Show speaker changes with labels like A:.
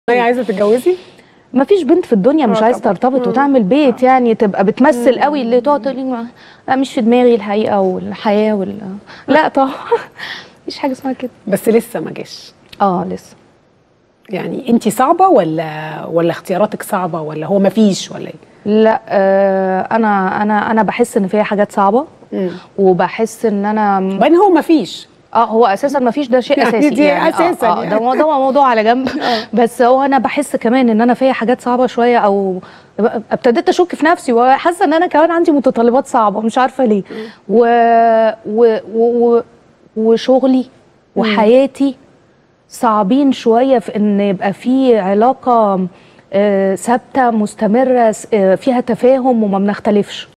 A: هي عايزه تتجوزي
B: ما فيش بنت في الدنيا مش
A: آه
B: عايزه
A: طبعاً.
B: ترتبط
A: مم.
B: وتعمل بيت يعني تبقى بتمثل قوي اللي تقعد تقول لي ما- لا مش في دماغي الحقيقه والحياه وال لا طبعا مفيش حاجه اسمها كده
A: بس لسه ما جاش
B: اه لسه
A: يعني انت صعبه ولا ولا اختياراتك صعبه ولا هو ما فيش ولا ايه
B: لا آه انا انا انا بحس ان فيها حاجات صعبه
A: مم.
B: وبحس ان انا
A: باين هو ما فيش
B: اه هو اساسا ما فيش ده شيء
A: يعني
B: اساسي
A: دي
B: يعني
A: أساساً
B: آه آه
A: يعني.
B: ده موضوع موضوع على جنب بس هو انا بحس كمان ان انا فيا حاجات صعبه شويه او ابتديت اشك في نفسي وحاسه ان انا كمان عندي متطلبات صعبه مش عارفه ليه و... و... و... و... وشغلي وحياتي صعبين شويه في ان يبقى في علاقه آه، ثابته مستمره س- آه، فيها تفاهم وما بنختلفش